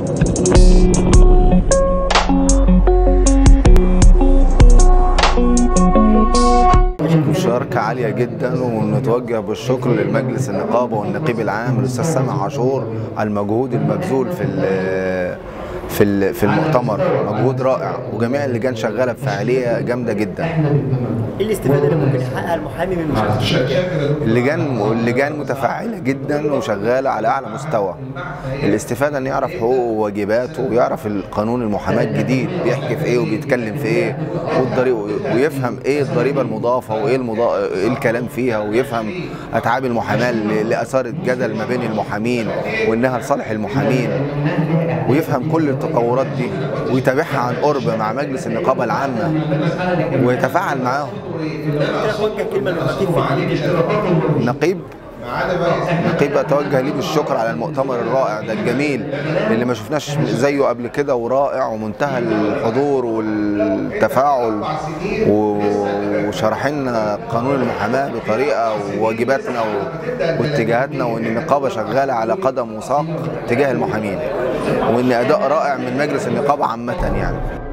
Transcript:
مشاركة عالية جدا ونتوجه بالشكر للمجلس النقابة والنقيب العام الأستاذ سامح عاشور على المجهود المبذول في ال- في ال- في المؤتمر مجهود رائع وجميع اللجان شغالة بفعالية جامدة جدا ايه الاستفاده اللي ممكن يحققها المحامي من مشاركه الشركات؟ اللجان اللجان متفاعلة جدا وشغالة على أعلى مستوى الاستفادة إن يعرف حقوقه وواجباته ويعرف القانون المحاماة الجديد بيحكي في إيه وبيتكلم في إيه والضريبة ويفهم إيه الضريبة المضافة وإيه المضا... إيه الكلام فيها ويفهم أتعاب المحاماة اللي اللي أثارت جدل ما بين المحامين وإنها لصالح المحامين ويفهم كل التطورات دي ويتابعها عن قرب مع مجلس النقابة العامة ويتفاعل معاهم ممكن اوجه كلمه للنقيب في الجديد نقيب نقيب اتوجه ليه بالشكر على المؤتمر الرائع ده الجميل اللي ما شفناش زيه قبل كده ورائع ومنتهى الحضور والتفاعل و- وشرح لنا قانون المحاماه بطريقه وواجباتنا و- واتجاهاتنا وان النقابه شغاله على قدم وساق تجاه المحامين وان اداء رائع من مجلس النقابه عامه يعني